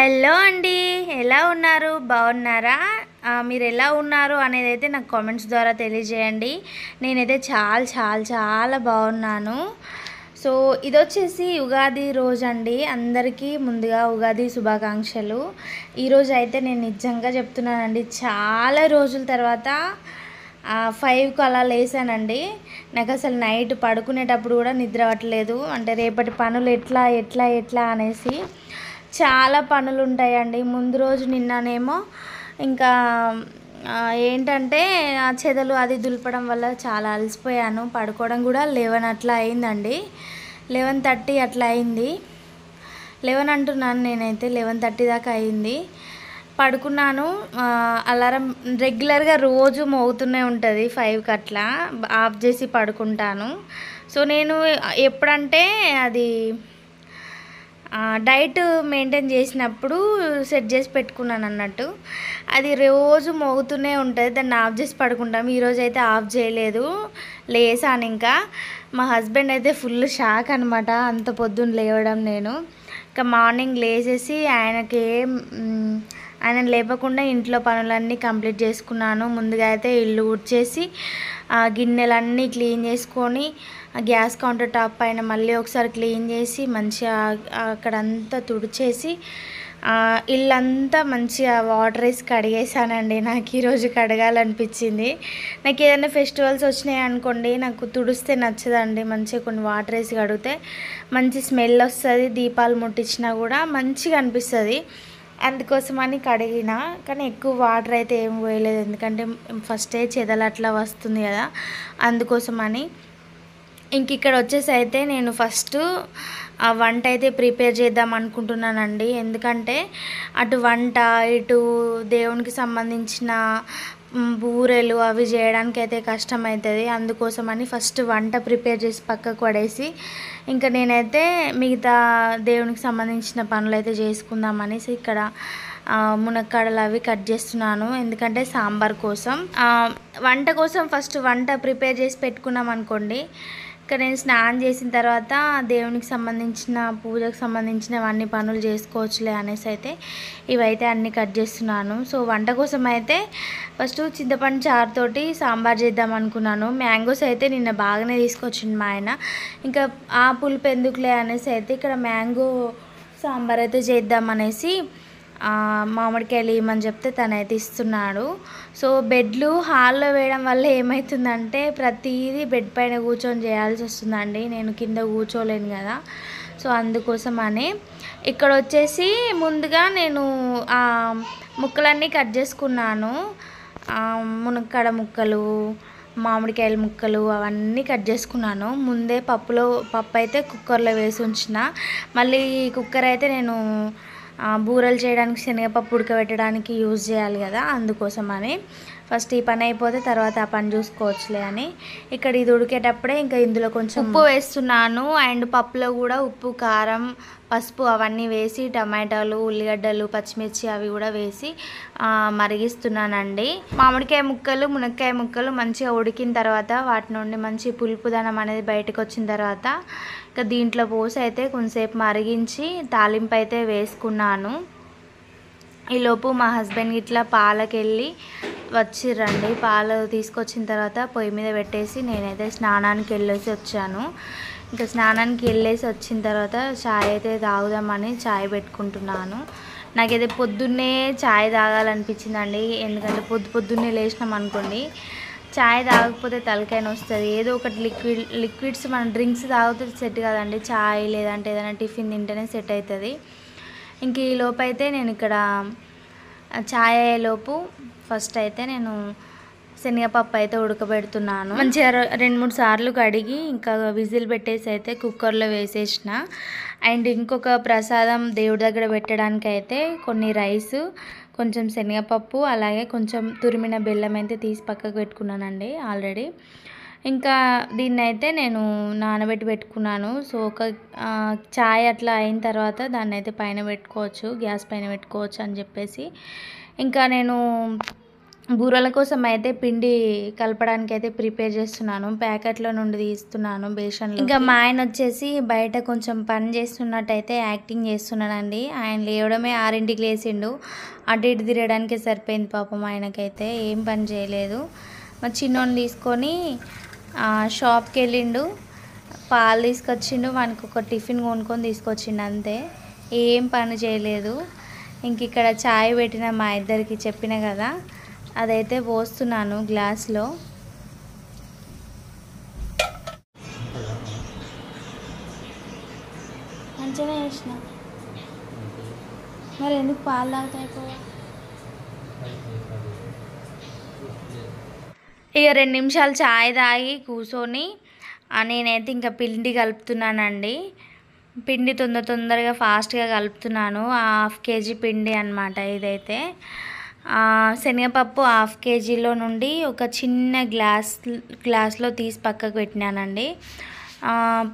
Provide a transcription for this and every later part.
hello అండి ఎలా ఉన్నారు బాగున్నారా ఆ, మీరు ఎలా ఉన్నారు అనేది అయితే నాకు కామెంట్స్ ద్వారా తెలియజేయండి నేనైతే చాలా చాలా చాలా బాగున్నాను సో ఇది వచ్చేసి ఉగాది రోజు అండి అందరికీ ముందుగా ఉగాది శుభాకాంక్షలు ఈరోజు అయితే నేను నిజంగా చెప్తున్నానండి చాలా రోజుల తర్వాత ఫైవ్కి అలా లేసానండి నాకు అసలు నైట్ పడుకునేటప్పుడు కూడా నిద్ర పట్టలేదు అంటే రేపటి పనులు ఎట్లా ఎట్లా ఎట్లా అనేసి చాలా పనులు ఉంటాయండి ముందు రోజు నిన్ననేమో ఇంకా ఆ, ఏంటంటే ఆ చెదలు అది దులపడం వల్ల చాలా అలసిపోయాను పడుకోవడం కూడా లెవెన్ అట్లా అయిందండి లెవెన్ థర్టీ అట్లా అయింది లెవెన్ అంటున్నాను నేనైతే లెవెన్ థర్టీ దాకా అయింది పడుకున్నాను ఆ, అలారం రెగ్యులర్గా రోజు మోగుతూనే ఉంటుంది ఫైవ్కి అట్లా ఆఫ్ చేసి పడుకుంటాను సో నేను ఎప్పుడంటే అది ఆ, డైట్ మెయింటైన్ చేసినప్పుడు సెట్ చేసి పెట్టుకున్నాను అన్నట్టు అది రోజు మోగుతూనే ఉంటుంది దాన్ని ఆఫ్ చేసి పడుకుంటాం ఈరోజు అయితే ఆఫ్ చేయలేదు లేసాను ఇంకా మా హస్బెండ్ అయితే ఫుల్ షాక్ అనమాట అంత పొద్దున్న లేవడం నేను ఇంకా మార్నింగ్ లేచేసి ఆయనకి ఏం మ్, ఆయన లేపకుండా ఇంట్లో పనులన్నీ కంప్లీట్ చేసుకున్నాను ముందుగా అయితే ఇల్లు ఉడ్చేసి ఆ గిన్నెలన్నీ క్లీన్ చేసుకొని ఆ గ్యాస్ కౌంటర్ టాప్ పైన మళ్ళీ ఒకసారి క్లీన్ చేసి మంచిగా అక్కడంతా తుడిచేసి ఆ, ఇల్లంతా మంచిగా వాటర్ వేసి కడిగేసానండి నాకు ఈరోజు కడగాలనిపించింది నాకు ఏదైనా ఫెస్టివల్స్ వచ్చినాయి అనుకోండి నాకు తుడిస్తే నచ్చదండి మంచిగా కొన్ని వాటర్ వేసి కడిగితే మంచి స్మెల్ వస్తుంది దీపాలు ముట్టించినా కూడా మంచిగా అనిపిస్తుంది అందుకోసమని కడిగిన కానీ ఎక్కువ వాటర్ అయితే ఏం పోయలేదు ఎందుకంటే ఫస్టే చెదలు అట్లా వస్తుంది కదా అందుకోసమని ఇంక ఇక్కడ వచ్చేసి అయితే నేను ఫస్ట్ ఆ వంట అయితే ప్రిపేర్ చేద్దాం అనుకుంటున్నానండి ఎందుకంటే అటు వంట ఇటు దేవునికి సంబంధించిన మ్, బూరెలు అవి చేయడానికి అయితే కష్టం అవుతుంది అందుకోసమని ఫస్ట్ వంట ప్రిపేర్ చేసి పక్కకు పడేసి ఇంకా నేనైతే మిగతా దేవునికి సంబంధించిన పనులు అయితే చేసుకుందాం అనేసి ఇక్కడ ఆ, మునక్కాడలు అవి కట్ చేస్తున్నాను ఎందుకంటే సాంబార్ కోసం ఆ, వంట కోసం ఫస్ట్ వంట ప్రిపేర్ చేసి పెట్టుకున్నాం అనుకోండి ఇక్కడ నేను స్నానం చేసిన తర్వాత దేవునికి సంబంధించిన పూజకు సంబంధించినవన్నీ పనులు చేసుకోవచ్చులే అనేసి అయితే ఇవైతే అన్నీ కట్ చేస్తున్నాను సో వంట కోసం అయితే ఫస్ట్ చింతపండు చారుతోటి సాంబార్ చేద్దాం అనుకున్నాను మ్యాంగోస్ అయితే నిన్న బాగానే తీసుకొచ్చిండు మా ఆయన ఇంకా ఆ పులుపు ఎందుకులే అనేసి అయితే ఇక్కడ మ్యాంగో సాంబార్ అయితే చేద్దాం అనేసి ఆ, మామిడికాయలు ఇవ్వమని చెప్తే తనైతే ఇస్తున్నాడు సో బెడ్లు హాల్లో వేయడం వల్ల ఏమవుతుందంటే ప్రతిదీ బెడ్ పైన కూర్చొని చేయాల్సి వస్తుందండి నేను కింద కూర్చోలేను కదా సో అందుకోసం అని ఇక్కడ వచ్చేసి ముందుగా నేను ఆ ముక్కలన్నీ కట్ చేసుకున్నాను ఆ, మునక్కాడ ముక్కలు మామిడికాయల ముక్కలు అవన్నీ కట్ చేసుకున్నాను ముందే పప్పులో పప్పు అయితే కుక్కర్లో వేసి ఉంచిన మళ్ళీ ఈ కుక్కర్ అయితే నేను ఆ, బూరెలు చేయడానికి శనగపప్పు ఉడకబెట్టడానికి యూజ్ చేయాలి కదా అందుకోసం అని ఫస్ట్ ఈ పని అయిపోతే తర్వాత ఆ పని చూసుకోవచ్చులే అని ఇక్కడ ఇది ఉడికేటప్పుడే ఇంకా ఇందులో కొంచెం ఉప్పు వేస్తున్నాను అండ్ పప్పులో కూడా ఉప్పు కారం పసుపు అవన్నీ వేసి టమాటాలు ఉల్లిగడ్డలు పచ్చిమిర్చి అవి కూడా వేసి ఆ, మరిగిస్తున్నానండి మామిడికాయ ముక్కలు మునక్కాయ ముక్కలు మంచిగా ఉడికిన తర్వాత వాటి నుండి మంచి పులుపుదనం అనేది బయటకు వచ్చిన తర్వాత ఇంకా దీంట్లో పోసి అయితే కొంతసేపు మరిగించి తాలింపు అయితే వేసుకున్నాను ఈలోపు మా హస్బెండ్ ఇట్లా పాలకెళ్ళి వచ్చిర్రండి పాలు తీసుకొచ్చిన తర్వాత పొయ్యి మీద పెట్టేసి నేనైతే స్నానానికి వెళ్ళేసి వచ్చాను ఇంకా స్నానానికి వెళ్ళేసి వచ్చిన తర్వాత చాయ్ అయితే తాగుదామని చాయ్ పెట్టుకుంటున్నాను నాకైతే పొద్దున్నే చాయ్ తాగాలనిపించిందండి ఎందుకంటే పొద్దు పొద్దున్నే లేచినాం అనుకోండి చాయ్ తాగకపోతే తలకాయన వస్తుంది ఏదో ఒకటి లిక్విడ్ లిక్విడ్స్ మనం డ్రింక్స్ తాగితే సెట్ కాదండి చాయ్ లేదంటే ఏదైనా టిఫిన్ తింటేనే సెట్ అవుతుంది ఇంక ఈ లోపు అయితే నేను ఇక్కడ ఛాయ్ అయ్యేలోపు ఫస్ట్ అయితే నేను శనగపప్పు అయితే ఉడకబెడుతున్నాను మంచిగా రె- రెండు మూడు సార్లు కడిగి ఇంకా విజిల్ పెట్టేసి అయితే కుక్కర్లో వేసేసిన అండ్ ఇంకొక ప్రసాదం దేవుడి దగ్గర పెట్టడానికి అయితే కొన్ని రైస్ కొంచెం శనగపప్పు అలాగే కొంచెం తురిమిన బెల్లం అయితే తీసి పక్కకు పెట్టుకున్నానండి ఆల్రెడీ ఇంకా దీన్ని అయితే నేను నానబెట్టి పెట్టుకున్నాను సో ఒక ఆ, చాయ్ అట్లా అయిన తర్వాత దాన్ని అయితే పైన పెట్టుకోవచ్చు గ్యాస్ పైన పెట్టుకోవచ్చు అని చెప్పేసి ఇంకా నేను బూరల కోసం అయితే పిండి కలపడానికి అయితే ప్రిపేర్ చేస్తున్నాను ప్యాకెట్లో నుండి తీస్తున్నాను బేషన్ ఇంకా మా ఆయన వచ్చేసి బయట కొంచెం పని చేస్తున్నట్టయితే యాక్టింగ్ చేస్తున్నాడండి ఆయన లేవడమే ఆరింటికి లేచిండు అటు ఇటు తిరగడానికే సరిపోయింది పాపం ఆయనకైతే ఏం పని చేయలేదు మా చిన్నోని తీసుకొని ఆ, షాప్కి వెళ్ళిండు పాలు తీసుకొచ్చిండు వానికి ఒక టిఫిన్ కొనుక్కొని తీసుకొచ్చిండు అంతే ఏం పని చేయలేదు ఇంక ఇక్కడ చాయ్ పెట్టిన మా ఇద్దరికి చెప్పిన కదా అదైతే పోస్తున్నాను గ్లాస్లో మంచిగా చేసిన మరి ఎందుకు పాలు తాగుతాయి ఇక రెండు నిమిషాలు చాయ్ తాగి కూర్చొని ఆ, నేనైతే ఇంకా పిండి కలుపుతున్నానండి పిండి తొందర తొందరగా ఫాస్ట్గా కలుపుతున్నాను ఆ హాఫ్ కేజీ పిండి అనమాట ఇదైతే ఆ, శనగపప్పు హాఫ్ కేజీలో నుండి ఒక చిన్న గ్లాస్ గ్లాస్లో తీసి పక్కకు పెట్టినానండి ఆ,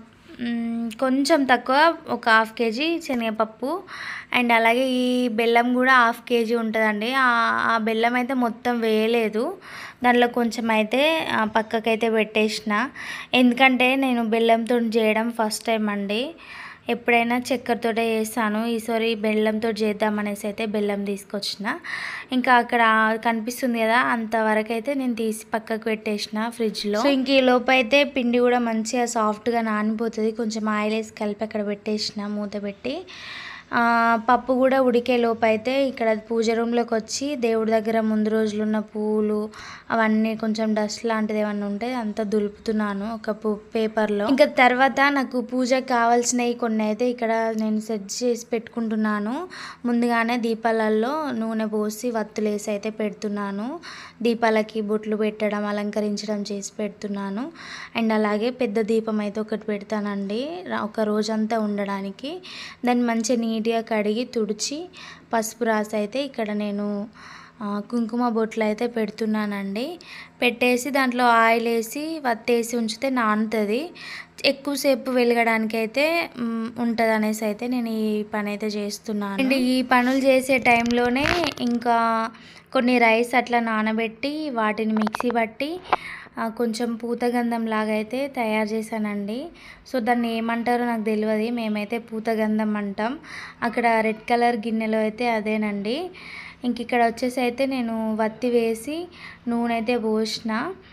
మ్, కొంచెం తక్కువ ఒక హాఫ్ కేజీ శనగపప్పు అండ్ అలాగే ఈ బెల్లం కూడా హాఫ్ కేజీ ఉంటుందండి ఆ ఆ బెల్లం అయితే మొత్తం వేయలేదు దాంట్లో కొంచెం అయితే ఆ, పక్కకైతే పెట్టేసిన ఎందుకంటే నేను బెల్లంతో చేయడం ఫస్ట్ టైం అండి ఎప్పుడైనా చక్కెరతోటే చేస్తాను ఈసారి బెల్లంతో చేద్దామనేసి అయితే బెల్లం తీసుకొచ్చిన ఇంకా అక్కడ కనిపిస్తుంది కదా అంతవరకు అయితే నేను తీసి పక్కకు పెట్టేసిన ఫ్రిడ్జ్లో సో ఇంక ఈ లోపు అయితే పిండి కూడా మంచిగా సాఫ్ట్గా నానిపోతుంది కొంచెం ఆయిల్ వేసి కలిపి అక్కడ పెట్టేసిన మూత పెట్టి ఆ, పప్పు కూడా ఉడికే లోపు అయితే ఇక్కడ పూజ రూమ్లోకి వచ్చి దేవుడి దగ్గర ముందు రోజులు ఉన్న పూలు అవన్నీ కొంచెం డస్ట్ లాంటిది ఏమన్నా ఉంటే అంతా దులుపుతున్నాను ఒక పు పేపర్లో ఇంకా తర్వాత నాకు పూజకి కావాల్సినవి కొన్ని అయితే ఇక్కడ నేను సెట్ చేసి పెట్టుకుంటున్నాను ముందుగానే దీపాలలో నూనె పోసి వత్తులేసి అయితే పెడుతున్నాను దీపాలకి బొట్లు పెట్టడం అలంకరించడం చేసి పెడుతున్నాను అండ్ అలాగే పెద్ద దీపం అయితే ఒకటి పెడతానండి రా- ఒక రోజంతా ఉండడానికి దాన్ని మంచిగా నీట్గా కడిగి తుడిచి పసుపు రాసి అయితే ఇక్కడ నేను ఆ, కుంకుమ బొట్లు అయితే పెడుతున్నానండి పెట్టేసి దాంట్లో ఆయిల్ వేసి వత్తేసి ఉంచితే నానుతుంది ఎక్కువసేపు వెలగడానికి అయితే ఉంటుంది అనేసి అయితే నేను ఈ పని అయితే చేస్తున్నాను అండ్ ఈ పనులు చేసే టైంలోనే ఇంకా కొన్ని రైస్ అట్లా నానబెట్టి వాటిని మిక్సీ పట్టి ఆ, కొంచెం పూతగంధం లాగా అయితే తయారు చేశానండి సో దాన్ని ఏమంటారో నాకు తెలియదు మేమైతే పూతగంధం అంటాం అక్కడ రెడ్ కలర్ గిన్నెలో అయితే అదేనండి ఇంక ఇక్కడ వచ్చేసి అయితే నేను వత్తి వేసి నూనె అయితే పోసిన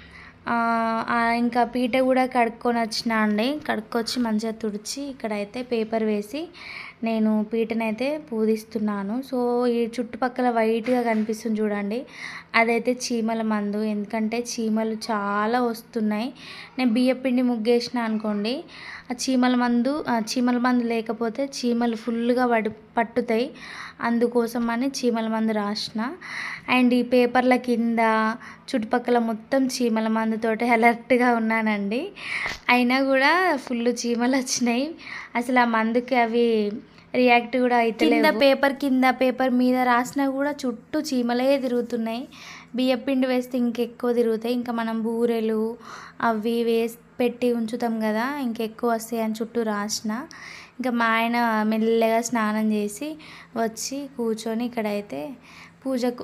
ఆ, ఆ, ఇంకా పీట కూడా కడుక్కొని వచ్చిన అండి కడుక్కొచ్చి మంచిగా తుడిచి ఇక్కడైతే పేపర్ వేసి నేను పీటనైతే పూజిస్తున్నాను సో ఈ చుట్టుపక్కల వైట్గా కనిపిస్తుంది చూడండి అదైతే చీమల మందు ఎందుకంటే చీమలు చాలా వస్తున్నాయి నేను బియ్య పిండి ముగ్గేసిన అనుకోండి ఆ చీమల మందు ఆ చీమల మందు లేకపోతే చీమలు ఫుల్గా పడి పట్టుతాయి అందుకోసం అని చీమల మందు రాసిన అండ్ ఈ పేపర్ల కింద చుట్టుపక్కల మొత్తం చీమల మందుతోటి అలర్ట్గా ఉన్నానండి అయినా కూడా ఫుల్ చీమలు వచ్చినాయి అసలు ఆ మందుకి అవి రియాక్ట్ కూడా అయితే కింద పేపర్ కింద పేపర్ మీద రాసినా కూడా చుట్టూ చీమలే తిరుగుతున్నాయి బియ్యం పిండి వేస్తే ఇంకెక్కువ తిరుగుతాయి ఇంకా మనం బూరెలు అవి వేసి పెట్టి ఉంచుతాం కదా ఇంకెక్కువ వస్తాయి అని చుట్టూ రాసిన ఇంకా మా ఆయన మెల్లగా స్నానం చేసి వచ్చి కూర్చొని ఇక్కడైతే పూజకు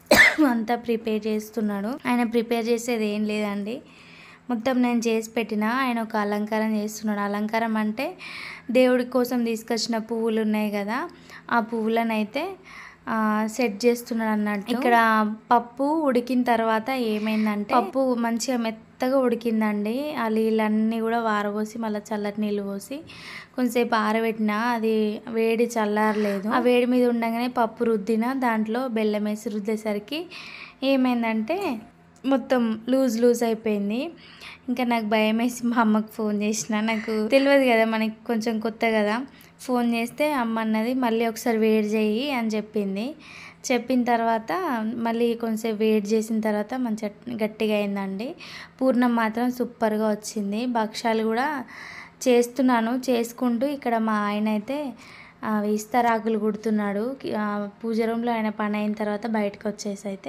అంతా ప్రిపేర్ చేస్తున్నాడు ఆయన ప్రిపేర్ చేసేది ఏం లేదండి మొత్తం నేను చేసి పెట్టిన ఆయన ఒక అలంకారం చేస్తున్నాడు అలంకారం అంటే దేవుడి కోసం తీసుకొచ్చిన పువ్వులు ఉన్నాయి కదా ఆ పువ్వులను అయితే ఆ, సెట్ చేస్తున్నాడు అన్నట్టు ఇక్కడ పప్పు ఉడికిన తర్వాత ఏమైందంటే పప్పు మంచిగా మెత్తగా ఉడికిందండి ఆ నీళ్ళన్నీ కూడా వారబోసి మళ్ళీ చల్లటి నీళ్ళు పోసి కొంతసేపు ఆరబెట్టిన అది వేడి చల్లారలేదు ఆ వేడి మీద ఉండగానే పప్పు రుద్దిన దాంట్లో బెల్లం వేసి రుద్దేసరికి ఏమైందంటే మొత్తం లూజ్ లూజ్ అయిపోయింది ఇంకా నాకు భయం వేసి మా అమ్మకి ఫోన్ చేసిన నాకు తెలియదు కదా మనకి కొంచెం కొత్త కదా ఫోన్ చేస్తే అమ్మ అన్నది మళ్ళీ ఒకసారి వేడి చేయి అని చెప్పింది చెప్పిన తర్వాత మళ్ళీ కొంచెం వేడి చేసిన తర్వాత మంచిగా గట్టిగా అయిందండి పూర్ణం మాత్రం సూపర్గా వచ్చింది భక్షాలు కూడా చేస్తున్నాను చేసుకుంటూ ఇక్కడ మా ఆయన అయితే ఆ, ఇస్తరాకులు కుడుతున్నాడు ఆ, పూజ రూమ్లో ఆయన పని అయిన తర్వాత బయటకు వచ్చేసి అయితే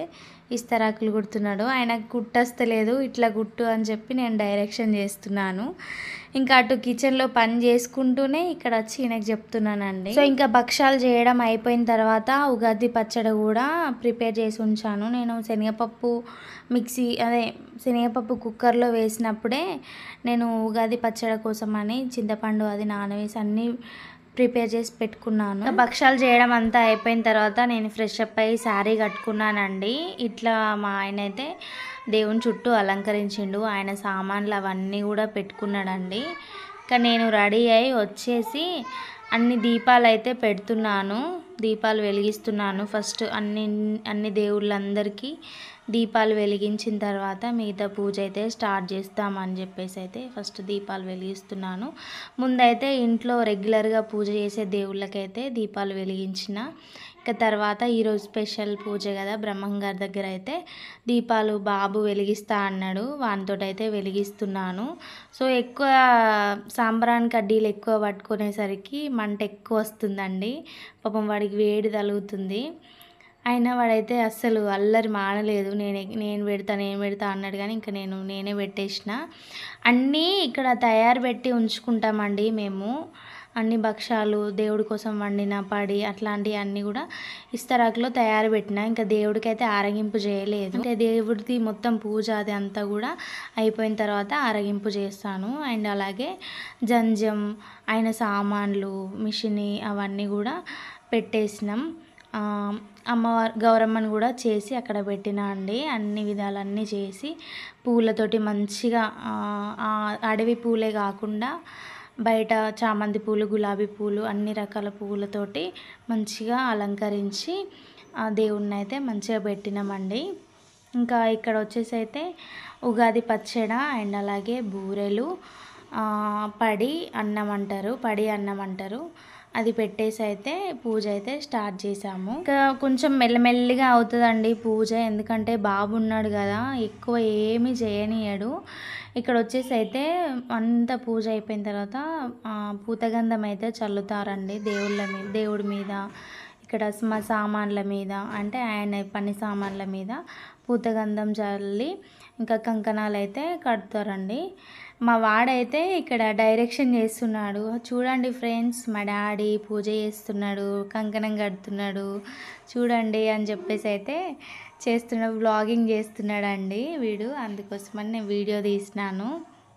ఇస్తరాకులు కుడుతున్నాడు ఆయనకు కుట్టస్తలేదు ఇట్లా కుట్టు అని చెప్పి నేను డైరెక్షన్ చేస్తున్నాను ఇంకా అటు కిచెన్లో పని చేసుకుంటూనే ఇక్కడ వచ్చి ఈయనకు చెప్తున్నానండి సో ఇంకా భక్షాలు చేయడం అయిపోయిన తర్వాత ఉగాది పచ్చడి కూడా ప్రిపేర్ చేసి ఉంచాను నేను శనగపప్పు మిక్సీ అదే శనగపప్పు కుక్కర్లో వేసినప్పుడే నేను ఉగాది పచ్చడి కోసం అని చింతపండు అది నానవేసి అన్నీ ప్రిపేర్ చేసి పెట్టుకున్నాను ఇంకా భక్షాలు చేయడం అంతా అయిపోయిన తర్వాత నేను ఫ్రెష్ అప్ అయ్యి శారీ కట్టుకున్నానండి ఇట్లా మా ఆయన అయితే దేవుని చుట్టూ అలంకరించిండు ఆయన సామాన్లు అవన్నీ కూడా పెట్టుకున్నాడండి ఇంకా నేను రెడీ అయి వచ్చేసి అన్ని దీపాలు అయితే పెడుతున్నాను దీపాలు వెలిగిస్తున్నాను ఫస్ట్ అన్ని అన్ని దేవుళ్ళందరికీ దీపాలు వెలిగించిన తర్వాత మిగతా పూజ అయితే స్టార్ట్ చేస్తామని చెప్పేసి అయితే ఫస్ట్ దీపాలు వెలిగిస్తున్నాను ముందైతే ఇంట్లో రెగ్యులర్గా పూజ చేసే దేవుళ్ళకైతే దీపాలు వెలిగించిన ఇక తర్వాత ఈరోజు స్పెషల్ పూజ కదా బ్రహ్మంగారి దగ్గర అయితే దీపాలు బాబు వెలిగిస్తా అన్నాడు వానితో అయితే వెలిగిస్తున్నాను సో ఎక్కువ సాంబ్రాన్ కడ్డీలు ఎక్కువ పట్టుకునేసరికి మంట ఎక్కువ వస్తుందండి పాపం వాడికి వేడి తగులుతుంది అయినా వాడైతే అస్సలు అల్లరి మానలేదు నేను నేను పెడతా నేను పెడతా అన్నాడు కానీ ఇంకా నేను నేనే పెట్టేసిన అన్నీ ఇక్కడ తయారు పెట్టి ఉంచుకుంటామండి మేము అన్ని భక్షాలు దేవుడి కోసం వండిన పడి అట్లాంటివి అన్నీ కూడా ఇస్తరాకులో తయారు పెట్టిన ఇంకా దేవుడికి అయితే ఆరగింపు చేయలేదు అంటే దేవుడిది మొత్తం పూజ అది అంతా కూడా అయిపోయిన తర్వాత ఆరగింపు చేస్తాను అండ్ అలాగే జంజం ఆయన సామాన్లు మిషన్ అవన్నీ కూడా పెట్టేసినాం ఆ, అమ్మవారు గౌరమ్మని కూడా చేసి అక్కడ పెట్టినా అండి అన్ని విధాలన్నీ చేసి పూలతోటి మంచిగా ఆ, ఆ అడవి పూలే కాకుండా బయట చామంతి పూలు గులాబీ పూలు అన్ని రకాల పువ్వులతోటి మంచిగా అలంకరించి ఆ దేవుణ్ణి అయితే మంచిగా పెట్టినామండి ఇంకా ఇక్కడ వచ్చేసి అయితే ఉగాది పచ్చడి అండ్ అలాగే బూరెలు ఆ, పడి అన్నం అంటారు పడి అన్నం అంటారు అది పెట్టేసి అయితే పూజ అయితే స్టార్ట్ చేసాము ఇంకా కొంచెం మెల్లమెల్లిగా అవుతుందండి పూజ ఎందుకంటే బాబు ఉన్నాడు కదా ఎక్కువ ఏమీ చేయనీయడు ఇక్కడ వచ్చేసి అయితే అంత పూజ అయిపోయిన తర్వాత ఆ, పూతగంధం అయితే చల్లుతారండి దేవుళ్ళ మీద దేవుడి మీద ఇక్కడ మా సామాన్ల మీద అంటే ఆయన పని సామాన్ల మీద పూతగంధం చల్లి ఇంకా కంకణాలు అయితే కడతారండి మా వాడైతే ఇక్కడ డైరెక్షన్ చేస్తున్నాడు చూడండి ఫ్రెండ్స్ మా డాడీ పూజ చేస్తున్నాడు కంకణం కడుతున్నాడు చూడండి అని చెప్పేసి అయితే చేస్తున్న వ్లాగింగ్ చేస్తున్నాడండి వీడు అందుకోసమని నేను వీడియో తీసినాను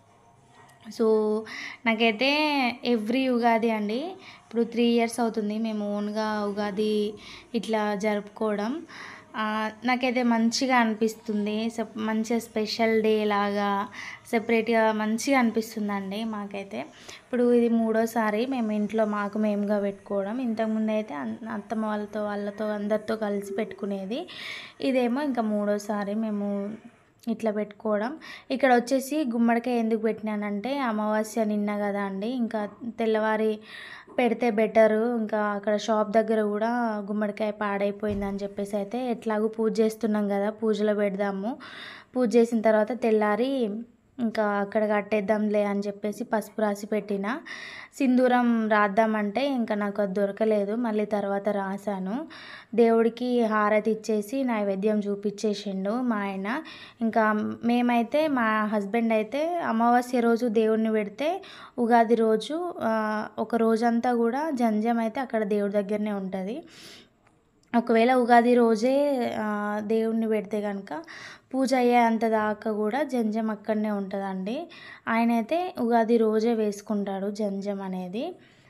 సో నాకైతే ఎవ్రీ ఉగాది అండి ఇప్పుడు త్రీ ఇయర్స్ అవుతుంది మేము ఓన్గా ఉగాది ఇట్లా జరుపుకోవడం ఆ, నాకైతే మంచిగా అనిపిస్తుంది సప్ మంచిగా స్పెషల్ డే లాగా సెపరేట్గా మంచిగా అనిపిస్తుందండి మాకైతే ఇప్పుడు ఇది మూడోసారి మేము ఇంట్లో మాకు మేముగా పెట్టుకోవడం ఇంతకుముందు అయితే అన్- అత్తమ్మ వాళ్ళతో వాళ్ళతో అందరితో కలిసి పెట్టుకునేది ఇదేమో ఇంకా మూడోసారి మేము ఇట్లా పెట్టుకోవడం ఇక్కడ వచ్చేసి గుమ్మడికాయ ఎందుకు పెట్టినానంటే అమావాస్య నిన్న కదా అండి ఇంకా తెల్లవారి పెడితే బెటరు ఇంకా అక్కడ షాప్ దగ్గర కూడా గుమ్మడికాయ పాడైపోయిందని చెప్పేసి అయితే ఎట్లాగూ పూజ చేస్తున్నాం కదా పూజలో పెడదాము పూజ చేసిన తర్వాత తెల్లారి ఇంకా అక్కడ కట్టేద్దాంలే అని చెప్పేసి పసుపు రాసి పెట్టిన సింధూరం రాద్దామంటే ఇంకా నాకు అది దొరకలేదు మళ్ళీ తర్వాత రాశాను దేవుడికి హారతి ఇచ్చేసి నైవేద్యం చూపించేసిండు మా ఆయన ఇంకా మేమైతే మా హస్బెండ్ అయితే అమావాస్య రోజు దేవుడిని పెడితే ఉగాది రోజు ఆ, ఒక రోజంతా కూడా జంజం అయితే అక్కడ దేవుడి దగ్గరనే ఉంటుంది ఒకవేళ ఉగాది రోజే ఆ, దేవుణ్ణి పెడితే కనుక పూజ అయ్యేంత దాకా కూడా జంజం అక్కడనే ఉంటుందండి ఆయన అయితే ఉగాది రోజే వేసుకుంటాడు జంజం అనేది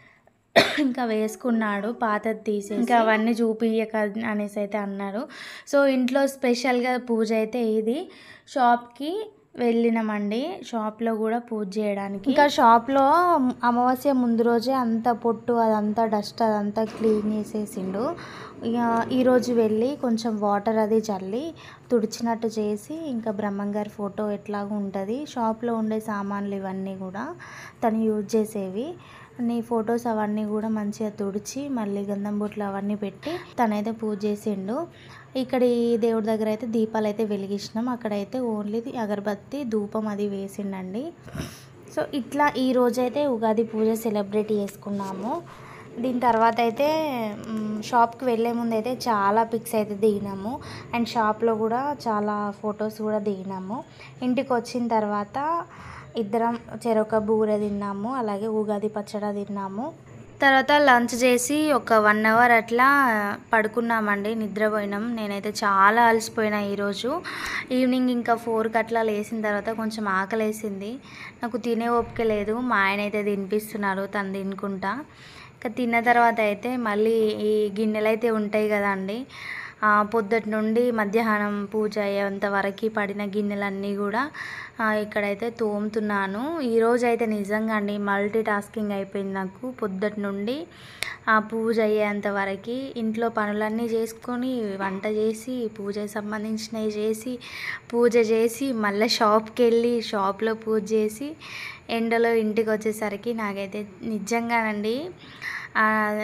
ఇంకా వేసుకున్నాడు పాతది తీసి ఇంకా అవన్నీ చూపియక అనేసి అయితే అన్నాడు సో ఇంట్లో స్పెషల్గా పూజ అయితే ఇది షాప్కి వెళ్ళినామండి షాప్లో కూడా పూజ చేయడానికి ఇంకా షాప్లో అమావాస్య ముందు రోజే అంత పొట్టు అదంతా డస్ట్ అదంతా క్లీన్ చేసేసిండు ఇక ఈరోజు వెళ్ళి కొంచెం వాటర్ అది చల్లి తుడిచినట్టు చేసి ఇంకా బ్రహ్మంగారి ఫోటో ఎట్లాగో ఉంటుంది షాప్లో ఉండే సామాన్లు ఇవన్నీ కూడా తను యూజ్ చేసేవి అన్ని ఫొటోస్ అవన్నీ కూడా మంచిగా తుడిచి మళ్ళీ గంధం బొట్లు అవన్నీ పెట్టి తనైతే పూజ చేసిండు ఇక్కడ ఈ దేవుడి దగ్గర అయితే దీపాలు అయితే వెలిగించినాం అక్కడైతే ఓన్లీ అగరబత్తి ధూపం అది వేసిండండి సో ఇట్లా ఈ రోజైతే ఉగాది పూజ సెలబ్రేట్ చేసుకున్నాము దీని తర్వాత అయితే మ్, షాప్కి వెళ్ళే ముందు అయితే చాలా పిక్స్ అయితే దిగినాము అండ్ షాప్లో కూడా చాలా ఫొటోస్ కూడా దిగినాము ఇంటికి వచ్చిన తర్వాత ఇద్దరం చెరొక బూరె తిన్నాము అలాగే ఉగాది పచ్చడి తిన్నాము తర్వాత లంచ్ చేసి ఒక వన్ అవర్ అట్లా పడుకున్నామండి నిద్రపోయినాం నేనైతే చాలా అలసిపోయినా ఈరోజు ఈవినింగ్ ఇంకా ఫోర్కి అట్లా లేచిన తర్వాత కొంచెం ఆకలేసింది నాకు తినే ఓపిక లేదు మా ఆయన అయితే తినిపిస్తున్నారు తను తినుకుంటా ఇంకా తిన్న తర్వాత అయితే మళ్ళీ ఈ గిన్నెలు అయితే ఉంటాయి కదండి ఆ, పొద్దుటి నుండి మధ్యాహ్నం పూజ అయ్యేంత వరకు పడిన గిన్నెలన్నీ కూడా ఆ, ఇక్కడైతే తోముతున్నాను ఈరోజు అయితే నిజంగా అండి మల్టీ టాస్కింగ్ అయిపోయింది నాకు పొద్దుటి నుండి ఆ పూజ అయ్యేంత వరకు ఇంట్లో పనులన్నీ చేసుకొని వంట చేసి పూజకి సంబంధించినవి చేసి పూజ చేసి మళ్ళీ షాప్కి వెళ్ళి షాప్లో పూజ చేసి ఎండలో ఇంటికి వచ్చేసరికి నాకైతే నిజంగానండి ఆ,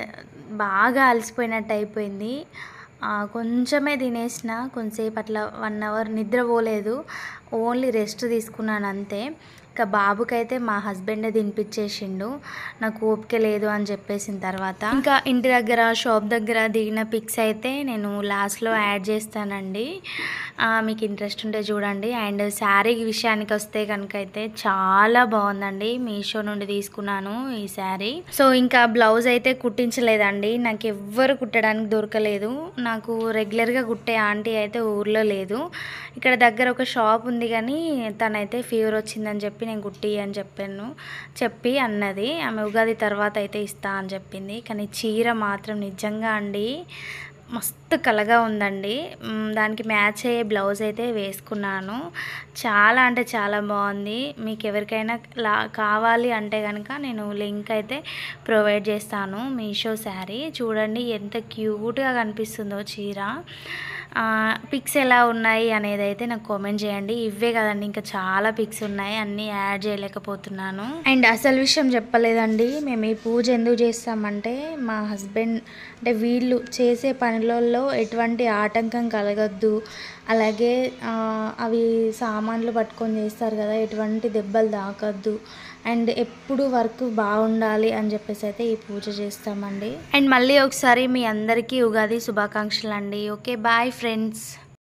బాగా అలసిపోయినట్టు అయిపోయింది ఆ, కొంచెమే తినేసిన కొంతసేపు అట్లా వన్ అవర్ నిద్రపోలేదు ఓన్లీ రెస్ట్ తీసుకున్నాను అంతే ఇంకా బాబుకైతే మా హస్బెండే తినిపించేసిండు నాకు ఓపిక లేదు అని చెప్పేసిన తర్వాత ఇంకా ఇంటి దగ్గర షాప్ దగ్గర దిగిన పిక్స్ అయితే నేను లాస్ట్లో యాడ్ చేస్తానండి ఆ, మీకు ఇంట్రెస్ట్ ఉంటే చూడండి అండ్ శారీ విషయానికి వస్తే కనుక అయితే చాలా బాగుందండి మీషో నుండి తీసుకున్నాను ఈ శారీ సో ఇంకా బ్లౌజ్ అయితే కుట్టించలేదండి నాకు ఎవ్వరు కుట్టడానికి దొరకలేదు నాకు రెగ్యులర్గా కుట్టే ఆంటీ అయితే ఊర్లో లేదు ఇక్కడ దగ్గర ఒక షాప్ ఉంది కానీ తనైతే ఫీవర్ వచ్చిందని చెప్పి నేను కుట్టి అని చెప్పాను చెప్పి అన్నది ఆమె ఉగాది తర్వాత అయితే ఇస్తా అని చెప్పింది కానీ చీర మాత్రం నిజంగా అండి మస్తు కలగా ఉందండి మ్, దానికి మ్యాచ్ అయ్యే బ్లౌజ్ అయితే వేసుకున్నాను చాలా అంటే చాలా బాగుంది మీకు ఎవరికైనా లా కావాలి అంటే కనుక నేను లింక్ అయితే ప్రొవైడ్ చేస్తాను మీషో శారీ చూడండి ఎంత క్యూట్గా కనిపిస్తుందో చీర పిక్స్ ఎలా ఉన్నాయి అనేది అయితే నాకు కామెంట్ చేయండి ఇవే కదండి ఇంకా చాలా పిక్స్ ఉన్నాయి అన్నీ యాడ్ చేయలేకపోతున్నాను అండ్ అసలు విషయం చెప్పలేదండి మేము ఈ పూజ ఎందుకు చేస్తామంటే మా హస్బెండ్ అంటే వీళ్ళు చేసే పనులలో ఎటువంటి ఆటంకం కలగద్దు అలాగే ఆ, అవి సామాన్లు పట్టుకొని చేస్తారు కదా ఎటువంటి దెబ్బలు తాకద్దు అండ్ ఎప్పుడు వర్క్ బాగుండాలి అని చెప్పేసి అయితే ఈ పూజ చేస్తామండి అండ్ మళ్ళీ ఒకసారి మీ అందరికీ ఉగాది శుభాకాంక్షలు అండి ఓకే బాయ్ ఫ్రెండ్స్